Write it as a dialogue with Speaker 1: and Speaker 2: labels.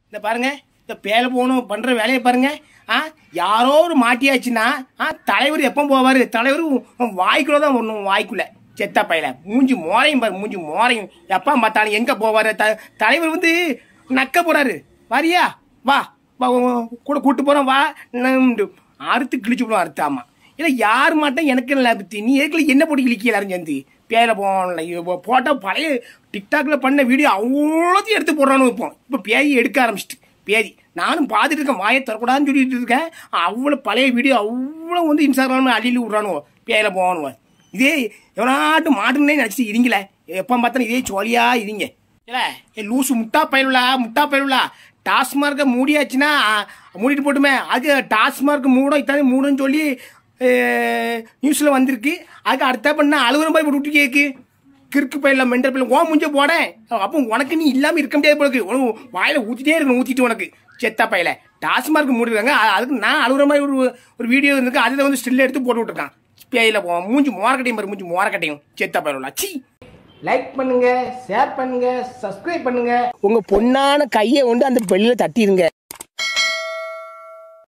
Speaker 1: இந்த பாருங்க இந்த பேல போகணும் பண்ற வேலையை பாருங்க ஆ யாரோ ஒரு மாட்டியாச்சுன்னா ஆ தலைவர் எப்போ போவாரு தலைவர் உன் வாய்க்குள்ள தான் வரணும் வாய்க்குள்ள செத்த பையல மூஞ்சி மோரையும் பாரு மூஞ்சி மோரையும் எப்போ பார்த்தாலும் எங்க போவாரு த தலைவர் வந்து நக்க போறாரு வரியா வா வா, வா, கூட கூட்டு போறோம் வா நான் அறுத்து கிழிச்சு விடுவோம் அறுத்து ஆமா இல்லை யார் மாட்டேன் எனக்கு இல்லை பத்தி நீ எதுக்குள்ள என்ன போட்டு கிழிக்க எல்லாரும் சேர்ந்து பேர போகல போட்டோ பழைய டிக்டாக்ல பண்ண வீடியோ அவ்வளோத்தையும் எடுத்து போடுறானு இப்போ இப்போ பேய் எடுக்க ஆரம்பிச்சிட்டு பேதி நானும் பார்த்துட்டு இருக்கேன் வாயை தரக்கூடாதுன்னு சொல்லிட்டு இருக்கேன் அவ்வளோ பழைய வீடியோ அவ்வளோ வந்து இன்ஸ்டாகிராமில் அள்ளியில் விட்றானுவோ பேர போகணும் இதே எவனாட்டும் மாட்டுன்னே நினச்சி இருங்கள எப்போ பார்த்தாலும் இதே ஜோலியா இருங்க இல்லை ஏ லூசு முட்டா பயிலுலா முட்டா பயிலுலா டாஸ்மார்க்கை மூடியாச்சுன்னா மூடிட்டு போட்டுமே அது டாஸ்மார்க் மூடும் இத்தானே மூடுன்னு சொல்லி நியூஸில் வந்திருக்கு அதுக்கு அடுத்த பண்ண அழுகுற போய் விட்டு கேக்கு கிறுக்கு பயில மெண்டல் பயில ஓ முஞ்ச போடேன் அப்போ உனக்கு நீ இல்லாமல் இருக்க முடியாது போலக்கு உனக்கு வாயில ஊற்றிட்டே இருக்கணும் ஊற்றிட்டு உனக்கு செத்தா பையில டாஸ்மார்க் மூடிருக்காங்க அ- அதுக்கு நான் அழுகுற மாதிரி ஒரு ஒரு வீடியோ இருக்கு அதில் வந்து ஸ்டில் எடுத்து போட்டு விட்டுருக்கான் பேயில போ மூஞ்சி மோரக்கட்டையும் பாரு மூஞ்சி மோரக்கட்டையும் செத்தா பயில சி லைக் பண்ணுங்க ஷேர் பண்ணுங்க சப்ஸ்கிரைப் பண்ணுங்க உங்க பொண்ணான கையை கொண்டு அந்த பெல்லில் தட்டிடுங்க